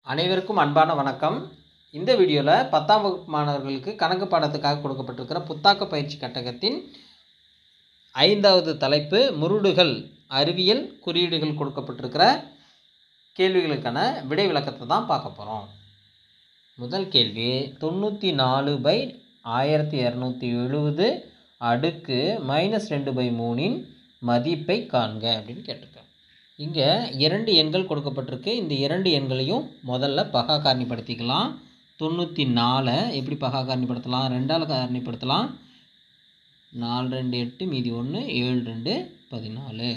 அனைவருக்கும் அன்பான வணக்கம் இந்த வீடியோவில் பத்தாம் வகுப்பு மாணவர்களுக்கு கணக்கு பாடத்துக்காக கொடுக்கப்பட்டிருக்கிற புத்தாக்க பயிற்சி கட்டகத்தின் ஐந்தாவது தலைப்பு முருடுகள் அறிவியல் குறியீடுகள் கொடுக்கப்பட்டிருக்கிற கேள்விகளுக்கான விடை விளக்கத்தை தான் பார்க்க போகிறோம் முதல் கேள்வி தொண்ணூற்றி நாலு பை ஆயிரத்தி இரநூத்தி எழுபது அடுக்கு மைனஸ் ரெண்டு பை மூணின் மதிப்பை காண்க அப்படின்னு கேட்டிருக்கேன் இங்கே இரண்டு எண்கள் கொடுக்கப்பட்டிருக்கு இந்த இரண்டு எண்களையும் முதல்ல பகா காரணிப்படுத்திக்கலாம் தொண்ணூற்றி நாலை எப்படி பகா காரணிப்படுத்தலாம் ரெண்டால் காரணிப்படுத்தலாம் நாலு ரெண்டு எட்டு மீதி ஒன்று ஏழு ரெண்டு பதினாலு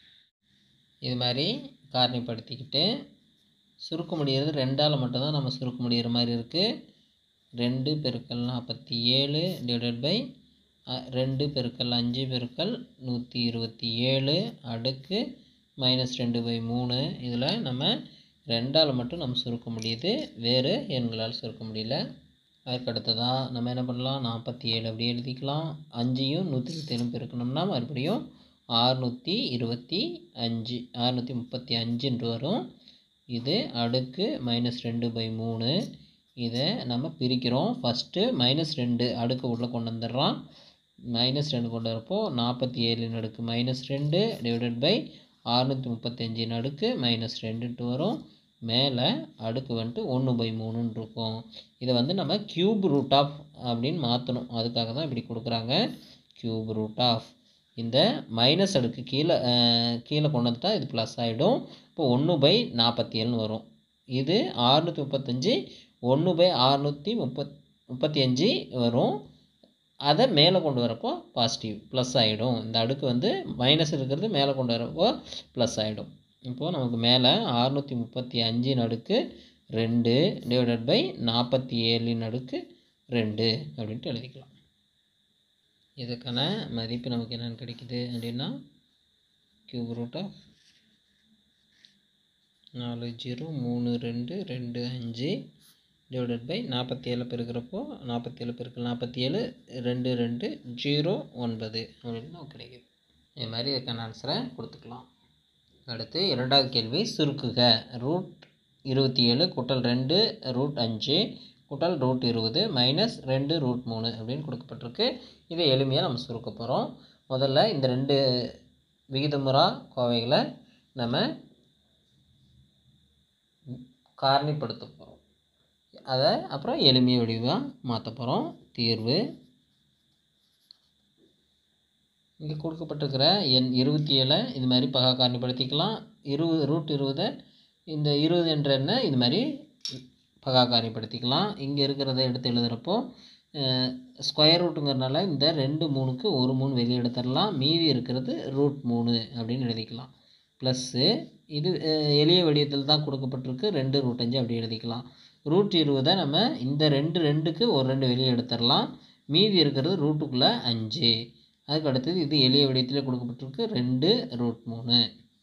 இது மாதிரி காரணிப்படுத்திக்கிட்டு சுருக்க முடிகிறது ரெண்டால் மட்டும்தான் நம்ம சுருக்க முடிகிற மாதிரி இருக்குது ரெண்டு பெருக்கல் நாற்பத்தி ஏழு டிவைடட் பை ரெண்டு பெருக்கல் அஞ்சு பெருக்கல் நூற்றி இருபத்தி ஏழு அடுக்கு மைனஸ் ரெண்டு பை மூணு இதில் நம்ம ரெண்டால் மட்டும் நம்ம சுருக்க முடியுது வேறு எண்களால் சுருக்க முடியல அதுக்கு அடுத்ததாக நம்ம என்ன பண்ணலாம் நாற்பத்தி ஏழு அப்படி எழுதிக்கலாம் அஞ்சையும் நூற்றி இருபத்தேழு பெருக்கணும்னா மறுபடியும் ஆறுநூற்றி இருபத்தி அஞ்சு ஆறுநூற்றி முப்பத்தி அஞ்சுன்று வரும் இது அடுக்கு மைனஸ் ரெண்டு பை மூணு இதை நம்ம பிரிக்கிறோம் ஃபஸ்ட்டு மைனஸ் ரெண்டு அடுக்கு உள்ளே கொண்டு வந்துடுறோம் மைனஸ் ரெண்டு கொண்டு வரப்போ நாற்பத்தி ஏழு அடுக்கு மைனஸ் ரெண்டு டிவைடட் பை அறுநூற்றி முப்பத்தஞ்சு அடுக்கு மைனஸ் ரெண்டுன்ட்டு வரும் மேலே அடுக்கு வந்துட்டு ஒன்று பை மூணுன்னு இருக்கும் இதை வந்து நம்ம க்யூப் ரூட் ஆஃப் அப்படின்னு மாற்றணும் அதுக்காக தான் இப்படி கொடுக்குறாங்க க்யூப் ரூட் ஆஃப் இந்த மைனஸ் அடுக்கு கீழே கீழே கொண்டு வந்துட்டா இது ப்ளஸ் ஆகிடும் இப்போ ஒன்று பை நாற்பத்தி ஏழுன்னு வரும் இது ஆறுநூற்றி முப்பத்தஞ்சு ஒன்று பை அறுநூற்றி முப்பத் முப்பத்தி அஞ்சு வரும் அதை மேலே கொண்டு வரப்போ பாசிட்டிவ் ப்ளஸ் ஆகிடும் இந்த அடுக்கு வந்து மைனஸ் இருக்கிறது மேலே கொண்டு வரப்போ ப்ளஸ் ஆகிடும் இப்போது நமக்கு மேலே அறுநூற்றி முப்பத்தி அஞ்சின் அடுக்கு ரெண்டு டிவைடட் பை நாற்பத்தி ஏழின் அடுக்கு ரெண்டு அப்படின்ட்டு எழுதிக்கலாம் இதுக்கான மதிப்பு நமக்கு என்னென்னு கிடைக்குது அப்படின்னா கியூப் ரூட் ஆஃப் நாலு ஜீரோ மூணு ரெண்டு ரெண்டு அஞ்சு டிவைடட் பை நாற்பத்தி ஏழு பெருக்கிறப்போ நாற்பத்தி ஏழு பெருக்கல் நாற்பத்தி ஏழு ரெண்டு ரெண்டு ஜீரோ ஒன்பது அப்படின்னு நமக்கு கிடைக்குது இது மாதிரி இதுக்கான ஆன்சரை கொடுத்துக்கலாம் அடுத்து இரண்டாவது கேள்வி சுருக்குக ரூட் இருபத்தி ஏழு கூட்டல் ரெண்டு ரூட் அஞ்சு கூட்டல் ரூட் இருபது மைனஸ் ரெண்டு ரூட் மூணு அப்படின்னு கொடுக்கப்பட்டிருக்கு இதை எளிமையாக நம்ம சுருக்க போகிறோம் முதல்ல இந்த ரெண்டு விகிதமுறா கோவைகளை நம்ம காரணிப்படுத்த போகிறோம் அதை அப்புறம் எளிமைய வடிவாக மாற்ற போகிறோம் தீர்வு இங்கே கொடுக்கப்பட்டிருக்கிற எண் இருபத்தி ஏழை இது மாதிரி பகா காரணிப்படுத்திக்கலாம் இருபது ரூட் இருபதை இந்த இருபது என்ற எண்ணை இது மாதிரி பகா காரணிப்படுத்திக்கலாம் இங்கே இருக்கிறத எடுத்து எழுதுகிறப்போ ஸ்கொயர் ரூட்டுங்கிறனால இந்த ரெண்டு மூணுக்கு ஒரு மூணு வெளியே எடுத்துடலாம் மீதி இருக்கிறது ரூட் மூணு அப்படின்னு எழுதிக்கலாம் ப்ளஸ்ஸு இது எளிய வடிவத்தில் தான் கொடுக்கப்பட்டிருக்கு ரெண்டு ரூட் அஞ்சு அப்படி எழுதிக்கலாம் ரூட் இருபதை நம்ம இந்த ரெண்டு ரெண்டுக்கு ஒரு ரெண்டு வெளியே எடுத்துடலாம் மீதி இருக்கிறது ரூட்டுக்குள்ளே அஞ்சு அதுக்கு அடுத்தது இது எளிய வடிவத்தில் கொடுக்கப்பட்டிருக்கு ரெண்டு ரூட் மூணு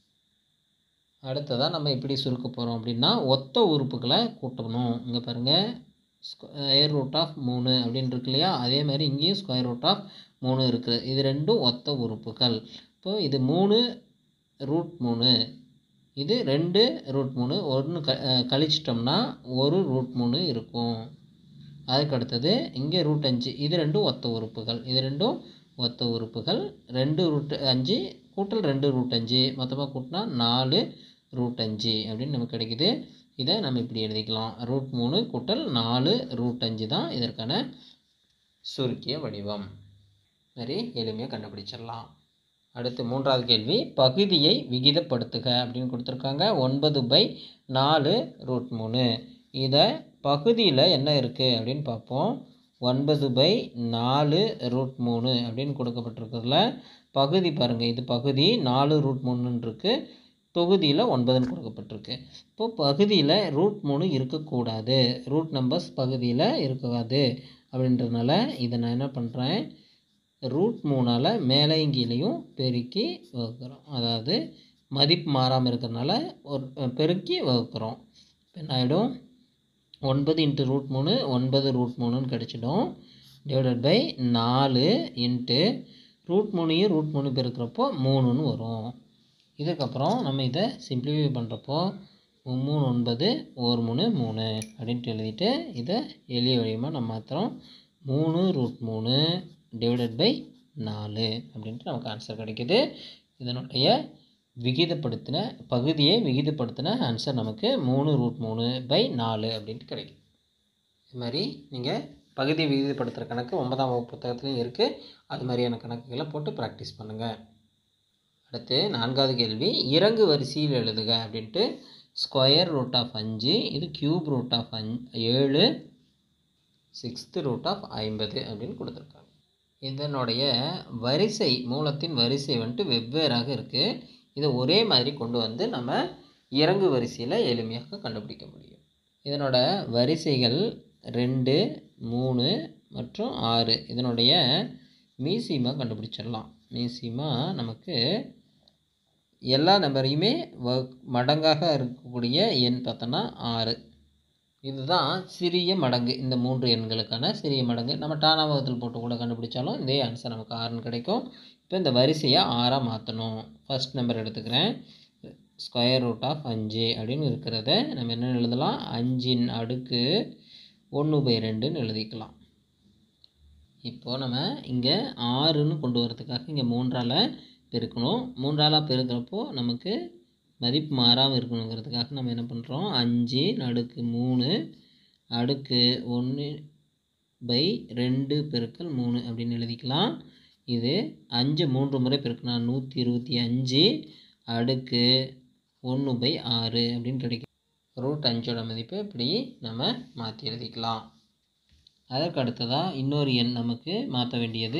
அடுத்ததாக நம்ம எப்படி சுருக்க போகிறோம் அப்படின்னா ஒத்த உறுப்புகளை கூட்டணும் இங்கே பாருங்கள் ஸ்கொயர் ரூட் ஆஃப் மூணு அப்படின்னு இருக்கு இல்லையா அதே மாதிரி இங்கேயும் ஸ்கொயர் ரூட் ஆஃப் மூணு இருக்குது இது ரெண்டும் ஒத்த உறுப்புகள் இப்போது இது மூணு ரூட் மூணு இது ரெண்டு ரூட் மூணு ஒன்று க கழிச்சிட்டோம்னா ஒரு ரூட் மூணு இருக்கும் அதுக்கு அடுத்தது இங்கே ரூட் அஞ்சு இது ரெண்டும் ஒத்த உறுப்புகள் இது ரெண்டும் ஒத்த உறுப்புகள் ரெண்டு ரூட் அஞ்சு கூட்டல் ரெண்டு ரூட் அஞ்சு மொத்தமாக கூட்டினா நாலு ரூட் அஞ்சு அப்படின்னு நமக்கு கிடைக்குது இதை நம்ம இப்படி எழுதிக்கலாம் ரூட் மூணு கூட்டல் நாலு ரூட் அஞ்சு தான் இதற்கான சுருக்கிய வடிவம் மாதிரி எளிமையாக கண்டுபிடிச்சிடலாம் அடுத்து மூன்றாவது கேள்வி பகுதியை விகிதப்படுத்துக அப்படின்னு கொடுத்துருக்காங்க ஒன்பது பை நாலு ரூட் மூணு இதை பகுதியில் என்ன இருக்குது அப்படின்னு பார்ப்போம் ஒன்பது பை நாலு ரூட் மூணு அப்படின்னு கொடுக்கப்பட்டிருக்கிறதுல பகுதி பாருங்கள் இது பகுதி நாலு ரூட் மூணுன்னு இருக்குது தொகுதியில் ஒன்பதுன்னு கொடுக்கப்பட்டிருக்கு இப்போது பகுதியில் ரூட் மூணு இருக்கக்கூடாது ரூட் நம்பர்ஸ் பகுதியில் இருக்கக்கூடாது அப்படின்றதுனால இதை நான் என்ன பண்ணுறேன் ரூட் மூணால் மேலையும் கீழையும் பெருக்கி வகுக்கிறோம் அதாவது மதிப்பு மாறாமல் இருக்கிறதுனால ஒரு பெருக்கி வகுக்கிறோம் இப்போ என்ன ஆகிடும் ஒன்பது இன்ட்டு ரூட் மூணு ஒன்பது ரூட் மூணுன்னு கிடச்சிடும் டிவைடட் பை நாலு இன்ட்டு ரூட் மூணையும் ரூட் மூணு பெருக்கிறப்போ மூணுன்னு வரும் இதுக்கப்புறம் நம்ம இதை சிம்பிளிஃபை பண்ணுறப்போ மூணு ஒன்பது ஒரு மூணு மூணு அப்படின்ட்டு எழுதிட்டு இதை எளிய வடிவமாக நம்ம மாத்திரம் மூணு ரூட் மூணு டிவைடட் பை நாலு அப்படின்ட்டு நமக்கு ஆன்சர் கிடைக்குது இதனுடைய விகிதப்படுத்தின பகுதியை விகிதப்படுத்தின ஆன்சர் நமக்கு மூணு ரூட் மூணு பை நாலு அப்படின்ட்டு கிடைக்கும் இது மாதிரி நீங்கள் பகுதி விகிதப்படுத்துகிற கணக்கு ஒன்பதாம் வகுப்பு புத்தகத்துலையும் இருக்குது அது மாதிரியான கணக்குகளை போட்டு ப்ராக்டிஸ் பண்ணுங்கள் அடுத்து நான்காவது கேள்வி இறங்கு வரிசையில் எழுதுக அப்படின்ட்டு ஸ்கொயர் ரூட் ஆஃப் அஞ்சு இது க்யூப் ரூட் ஆஃப் அஞ் ஏழு சிக்ஸ்த்து ரூட் ஆஃப் ஐம்பது அப்படின்னு கொடுத்துருக்காங்க இதனுடைய வரிசை மூலத்தின் வரிசை வந்துட்டு வெவ்வேறாக இருக்குது இதை ஒரே மாதிரி கொண்டு வந்து நம்ம இறங்கு வரிசையில் எளிமையாக கண்டுபிடிக்க முடியும் இதனோட வரிசைகள் ரெண்டு மூணு மற்றும் ஆறு இதனுடைய மீசிமா கண்டுபிடிச்சிடலாம் மீசிமா நமக்கு எல்லா நம்பரையுமே வ மடங்காக இருக்கக்கூடிய எண் பார்த்தோன்னா ஆறு இதுதான் சிறிய மடங்கு இந்த மூன்று எண்களுக்கான சிறிய மடங்கு நம்ம டானாவகத்தில் போட்டு கூட கண்டுபிடிச்சாலும் இதே ஆன்சர் நமக்கு ஆறுன்னு கிடைக்கும் இப்போ இந்த வரிசையை ஆறாக மாற்றணும் ஃபர்ஸ்ட் நம்பர் எடுத்துக்கிறேன் ஸ்கொயர் ரூட் ஆஃப் அஞ்சு அப்படின்னு இருக்கிறத நம்ம என்ன எழுதலாம் அஞ்சின் அடுக்கு ஒன்று பை ரெண்டுன்னு எழுதிக்கலாம் இப்போது நம்ம இங்கே ஆறுன்னு கொண்டு வரதுக்காக இங்கே மூன்றால் பெருக்கணும் மூன்றாலாக பெருக்கிறப்போ நமக்கு மதிப்பு மாறாமல் இருக்கணுங்கிறதுக்காக நம்ம என்ன பண்ணுறோம் அஞ்சு அடுக்கு மூணு அடுக்கு ஒன்று பை ரெண்டு பெருக்கல் மூணு அப்படின்னு எழுதிக்கலாம் இது அஞ்சு மூன்று முறை பெருக்கினா நூற்றி இருபத்தி அஞ்சு அடுக்கு ஒன்று பை ஆறு அப்படின்னு கிடைக்கும் ரூட் அஞ்சோட மதிப்பு இப்படி நம்ம மாற்றி எழுதிக்கலாம் அதற்கு அடுத்ததாக இன்னொரு எண் நமக்கு மாற்ற வேண்டியது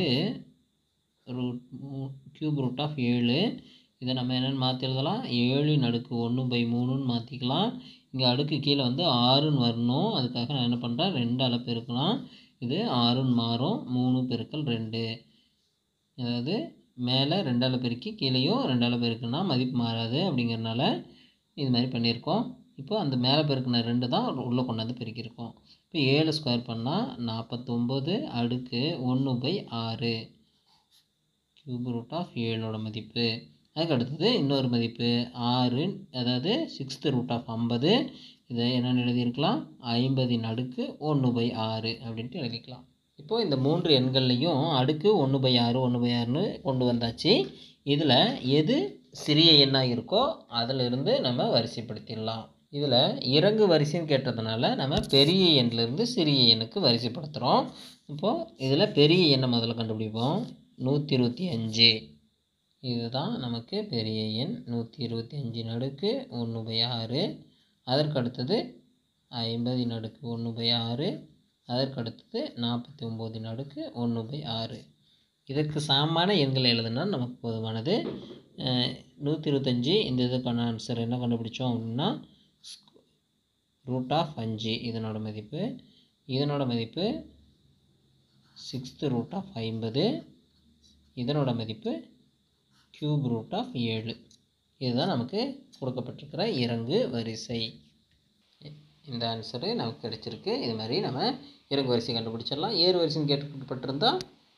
ரூட் க்யூப் ரூட் ஆஃப் ஏழு இதை நம்ம என்னென்னு மாற்றி எழுதலாம் ஏழின் அடுக்கு ஒன்று பை மூணுன்னு மாற்றிக்கலாம் இங்கே அடுக்கு கீழே வந்து ஆறுன்னு வரணும் அதுக்காக நான் என்ன பண்ணுறேன் ரெண்டால் பெருக்கலாம் இது ஆறுன்னு மாறும் மூணு பெருக்கல் ரெண்டு அதாவது மேலே ரெண்டால் பெருக்கி கீழேயும் ரெண்டால் பெருக்குனா மதிப்பு மாறாது அப்படிங்கிறனால இது மாதிரி பண்ணியிருக்கோம் இப்போ அந்த மேலே பெருக்கின ரெண்டு தான் உள்ளே கொண்டாந்து பெருக்கியிருக்கோம் இப்போ ஏழு ஸ்கொயர் பண்ணால் நாற்பத்தொம்போது அடுக்கு ஒன்று பை ஆறு க்யூப் ரூட் ஆஃப் ஏழோட மதிப்பு அதுக்கு அடுத்தது இன்னொரு மதிப்பு ஆறு அதாவது சிக்ஸ்த்து ரூட் ஆஃப் ஐம்பது இதை என்னென்னு எழுதியிருக்கலாம் ஐம்பதின் அடுக்கு ஒன்று பை ஆறு அப்படின்ட்டு எழுதிக்கலாம் இப்போது இந்த மூன்று எண்கள்லையும் அடுக்கு ஒன்று பை ஆறு ஒன்று பை ஆறுன்னு கொண்டு வந்தாச்சு இதில் எது சிறிய எண்ணாக இருக்கோ அதிலிருந்து நம்ம வரிசைப்படுத்திடலாம் இதில் இறங்கு வரிசைன்னு கேட்டதுனால நம்ம பெரிய எண்ணிலிருந்து சிறிய எண்ணுக்கு வரிசைப்படுத்துகிறோம் இப்போது இதில் பெரிய எண்ணை முதல்ல கண்டுபிடிப்போம் நூற்றி இருபத்தி அஞ்சு இதுதான் நமக்கு பெரிய எண் நூற்றி இருபத்தி அஞ்சு நடுக்கு ஒன்று பை ஆறு அதற்கு அடுத்தது ஐம்பது நடுக்கு ஒன்று பை ஆறு அதற்கு அடுத்தது நாற்பத்தி ஒம்பது நடுக்கு ஒன்று பை ஆறு இதற்கு சமமான எண்களை எழுதுனா நமக்கு போதுமானது நூற்றி இருபத்தஞ்சி இந்த இதுக்கான ஆன்சர் என்ன கண்டுபிடிச்சோம் அப்படின்னா ரூட் ஆஃப் அஞ்சு இதனோட மதிப்பு இதனோட மதிப்பு சிக்ஸ்த்து ரூட் ஆஃப் ஐம்பது இதனோட மதிப்பு க்யூப் ரூட் ஆஃப் ஏழு இதுதான் நமக்கு கொடுக்கப்பட்டிருக்கிற இறங்கு வரிசை இந்த ஆன்சரு நமக்கு கிடைச்சிருக்கு இது மாதிரி நம்ம இறங்கு வரிசை கண்டுபிடிச்சிடலாம் ஏறு வரிசைன்னு கேட்டுப்பட்டிருந்தால்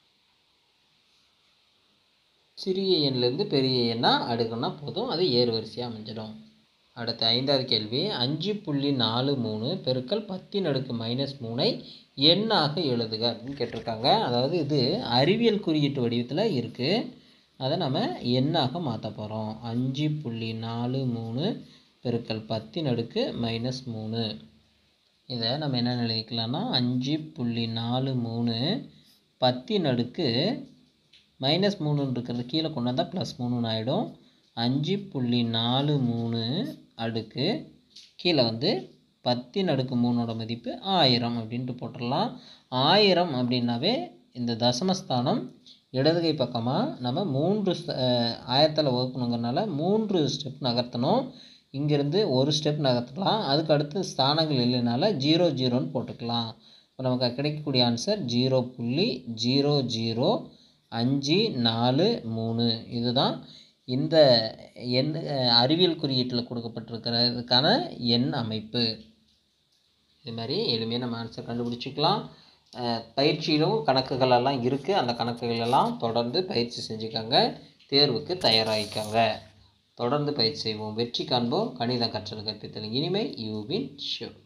சிறிய எண்ணிலேருந்து பெரிய எண்ணாக அடுக்குன்னா போதும் அது ஏறு வரிசையாக அமைஞ்சிடும் அடுத்த ஐந்தாவது கேள்வி அஞ்சு புள்ளி நாலு மூணு பெருக்கல் பத்தின் அடுக்கு மைனஸ் மூணை எண்ணாக எழுதுக அப்படின்னு கேட்டிருக்காங்க அதாவது இது அறிவியல் குறியீட்டு வடிவத்தில் இருக்குது அதை நம்ம எண்ணாக மாற்ற போகிறோம் அஞ்சு புள்ளி நாலு மூணு பெருக்கல் பத்தின் அடுக்கு மைனஸ் மூணு இதை நம்ம என்ன எழுதிக்கலாம்னா அஞ்சு புள்ளி நாலு மூணு பத்தின் அடுக்கு மைனஸ் மூணுன்னு இருக்கிறது கீழே கொண்டு வந்தால் ப்ளஸ் மூணுன்னு ஆகிடும் அஞ்சு புள்ளி நாலு மூணு அடுக்கு கீழே வந்து பத்தின் அடுக்கு மூணோட மதிப்பு ஆயிரம் அப்படின்ட்டு போட்டுடலாம் ஆயிரம் அப்படின்னாவே இந்த தசமஸ்தானம் இடதுகை பக்கமாக நம்ம மூன்று ஆயிரத்தில் வகுக்கணுங்கிறனால மூன்று ஸ்டெப் நகர்த்தணும் இங்கேருந்து ஒரு ஸ்டெப் நகர்த்தலாம் அதுக்கு அடுத்து ஸ்தானங்கள் இல்லைனால ஜீரோ ஜீரோன்னு போட்டுக்கலாம் இப்போ நமக்கு கிடைக்கக்கூடிய ஆன்சர் ஜீரோ புள்ளி ஜீரோ ஜீரோ அஞ்சு நாலு மூணு இதுதான் இந்த எண் அறிவியல் குறியீட்டில் கொடுக்கப்பட்டிருக்கிறதுக்கான எண் அமைப்பு இது மாதிரி எளிமையாக நம்ம ஆன்சர் கண்டுபிடிச்சிக்கலாம் பயிற்சியிலும் கணக்குகள் எல்லாம் இருக்குது அந்த கணக்குகள் எல்லாம் தொடர்ந்து பயிற்சி செஞ்சுக்கோங்க தேர்வுக்கு தயாராகிக்கோங்க தொடர்ந்து பயிற்சி செய்வோம் வெற்றி காண்போம் கணிதம் கற்றல் கற்பித்தல் இனிமை யூ வின் ஷூர்